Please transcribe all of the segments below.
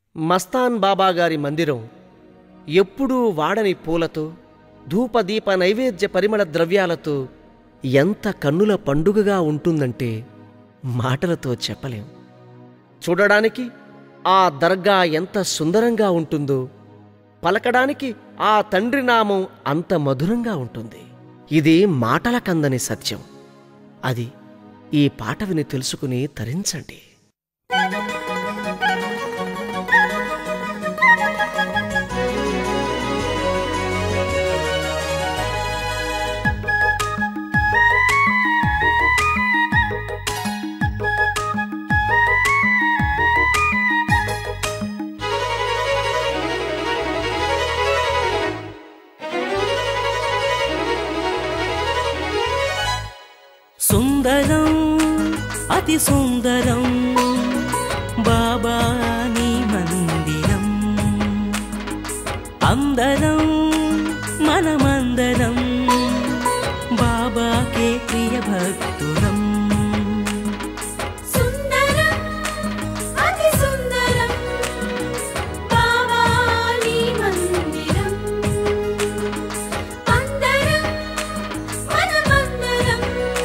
మస్తాన్ బాబాగారి మందిరం ఎప్పుడూ వాడని పూలతో ధూపదీప నైవేద్య పరిమళ ద్రవ్యాలతో ఎంత కన్నుల పండుగగా ఉంటుందంటే మాటలతో చెప్పలేం చూడడానికి ఆ దర్గా ఎంత సుందరంగా ఉంటుందో పలకడానికి ఆ తండ్రి నామం అంత మధురంగా ఉంటుంది ఇది మాటల కందని సత్యం అది ఈ పాట విని తెలుసుకుని తరించండి సుందరం అతి సుందరం బాబాని మందిరం అందరం మనమందరం బాబాకే ప్రియ భక్తులం సుందరం అతి సుందరం బాబాని మందిరం అందరం మనమందరం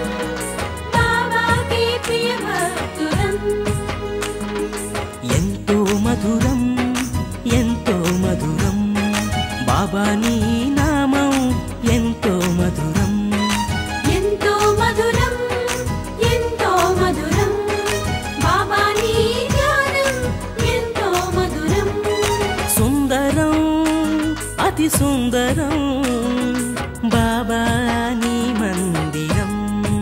బాబాకి ప్రియ భక్తులం ఎంతో మధురం ఎంతో మధురం బాబా నీ నామం ఎంతో మధురం ఎంతో మధురం ఎంతో మధురం బాబాని ధ్యానం ఎంతో మధురం సుందరం అతి సుందరం బాబా నీ మందిరం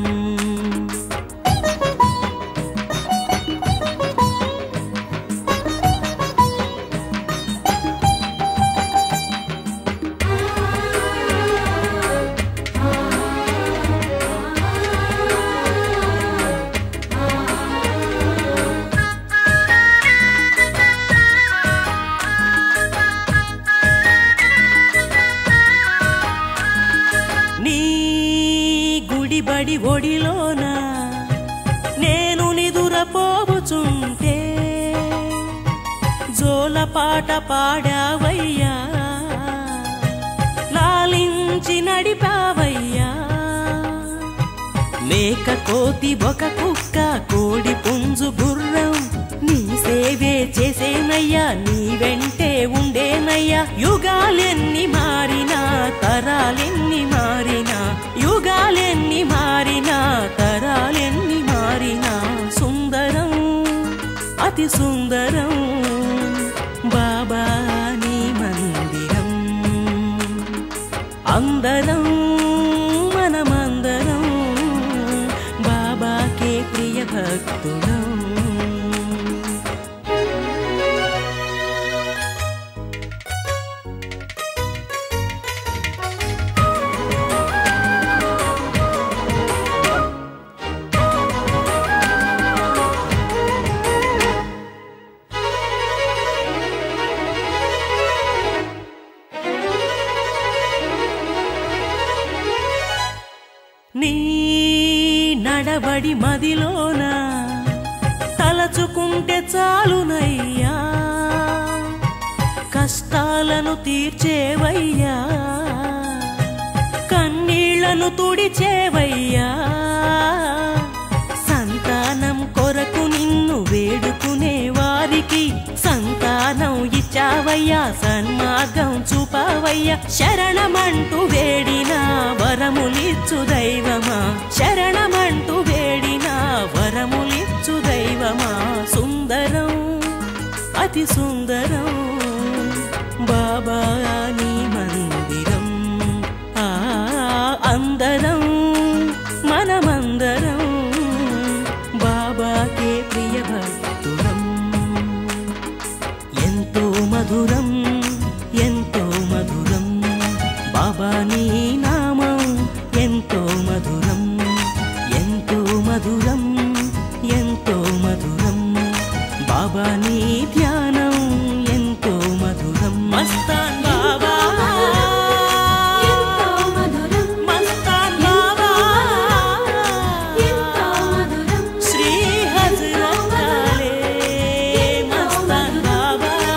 నీ గుడిబడి ఒడిలోన నేను నిదురపోవుచుంటే జోల పాట పాడావయ్యా లాలించి నడిపావయ్యా మేక కోతి ఒక కుక్క కోడి పుంజు గుర్రం నీ సేవే చేసేనయ్యా నీ వెంటే ఉండేనయ్యా యుగాలెన్ని మారినా తరాలెన్ని మారినా యుగాలెన్ని మారినా తరాలెన్ని మారినా సుందరం అతి సుందరం బాబా నీ మందిరం అందరం మనమందరం బాబాకే ప్రియ భక్తులం నీ నడబడి మదిలోన తలచుకుంటే చాలునయ్యా కష్టాలను తీర్చేవయ్యా కన్నీళ్లను తుడిచేవయ్యా సంతానం కొరకు నిన్ను వేడుకునే వారికి సంతానం ఇచ్చావయ్యా సన్మార్గం చూపావయ్యా శరణమంటూ వేడినా వరములిచ్చు దైవమా శరణమంటూ వేడినా వరములిచ్చు దైవమా సుందరం అతి సుందరం బాబా నీ మందిరం ఆ అందరం మనమందరం బాబాకే ప్రియ భక్తులం ఎంతో మధురం ఎంతో మధురం బాబా నీ నామం ఎంతో మధురం ఎంతో మధురం ఎంతో మధురం బాబా నీ ధ్యానం ఎంతో మధురం మస్తాన్ బాబా ఎంతో మధురం మస్తాన్ బాబా ఎంతో మధురం శ్రీ హజరత్ కాలే మస్తాన్ బాబా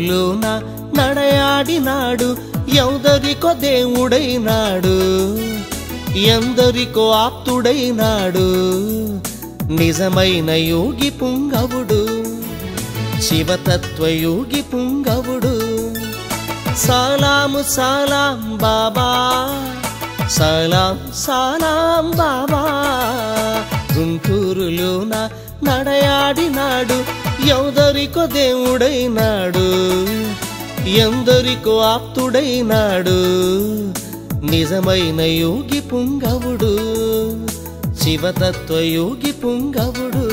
గుంటూరులోన నడయాడినాడు ఎవదరికో దేవుడైనాడు ఎందరికో ఆప్తుడైనాడు నిజమైన యోగి పుంగవుడు శివతత్వయోగి పుంగవుడు సలాము సలాం బాబా సలాం సలాం బాబా గుంటూరులోన నడయాడినాడు ఎవదరికో దేవుడైనాడు ఎందరికో ఆప్తుడైనాడు నిజమైన యోగి పుంగవుడు శివతత్వయోగి పుంగవుడు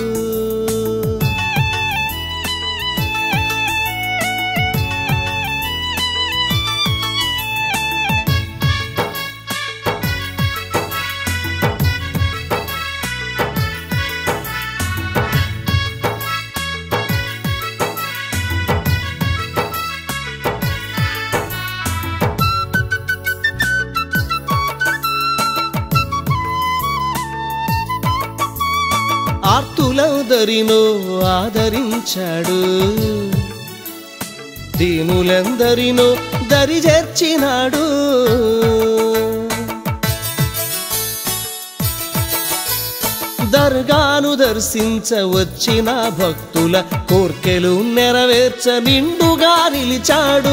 ఆర్తులందరినో ఆదరించాడు దీనులందరినో దరి చేర్చినాడు దర్గాను దర్శించ వచ్చిన భక్తుల కోర్కెలు నెరవేర్చ నిండుగా నిలిచాడు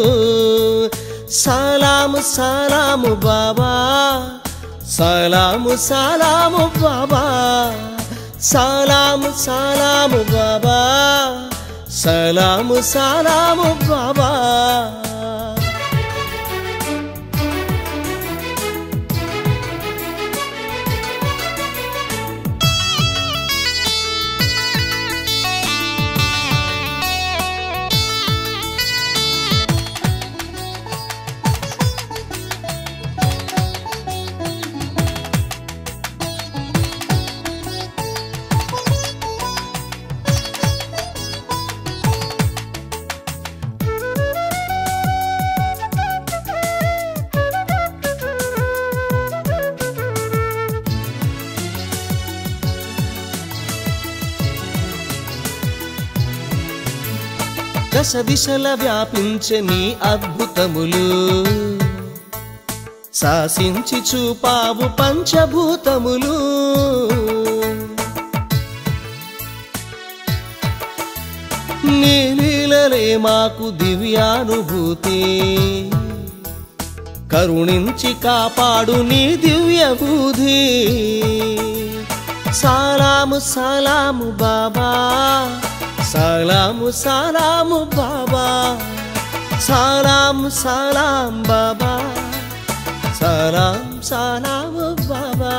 సలాము సలాము బాబా సలాము సలాము బాబా సలాము సలాము బాబా సలాము సలాము బాబా దశ దిశల వ్యాపించే నీ అద్భుతములు శాసించి చూపావు పంచభూతములు నీ లీలలే మాకు దివ్యానుభూతి కరుణించి కాపాడు నీ దివ్య బుధి సలాము సలాము బాబా సలాము సలాము బాబా సలాము సలాం బాబా సలాం సలాము బాబా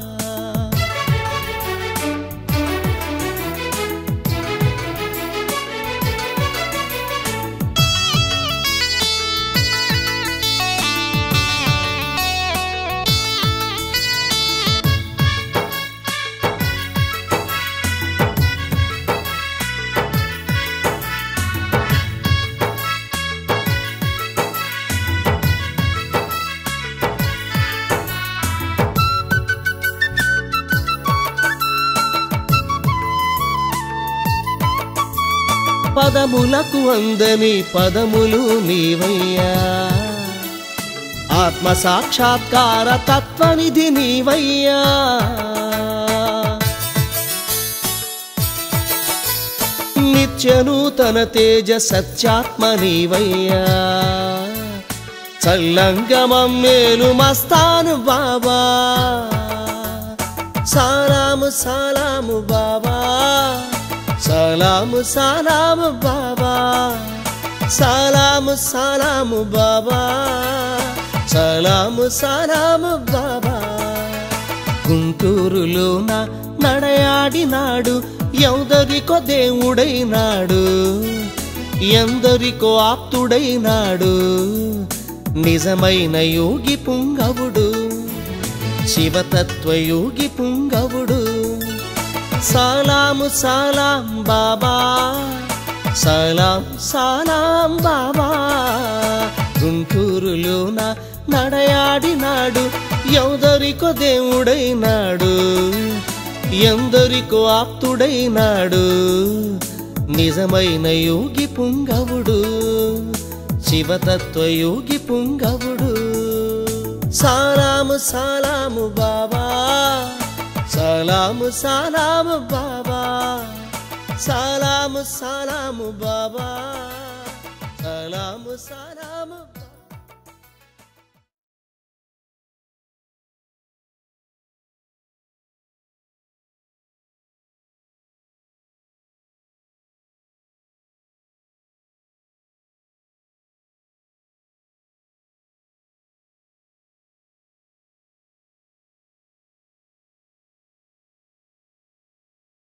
పదములకు అందని పదములు నీవయ్యా ఆత్మ సాక్షాత్కార తత్వనిధి నీవయ్యా నిత్య నూతన తేజ సత్యాత్మ నీవయ్యా చల్లంగమం మేలు మస్తాను బాబా సలాము సలాము బాబా సలాము సలాము బాబా సలాము సలాము బాబా సలాము సలాము బాబా గుంటూరులోన నడయాడినాడు ఎందరికో దేవుడైనాడు ఎందరికో ఆప్తుడైనాడు నిజమైన యోగి పుంగవుడు శివతత్వయోగి పుంగవుడు సలాము సలాం బాబా సలాం సలాం బాబా గుంటూరులోన నడయాడినాడు ఎందరికో దేవుడైనాడు ఎందరికో ఆప్తుడైనాడు నిజమైన యోగి పుంగవుడు శివతత్వయోగి పుంగవుడు సాలాము సాలాము బాబా సలాము సలాము బాబా సలాము సలాము బాబా సలాము సలాము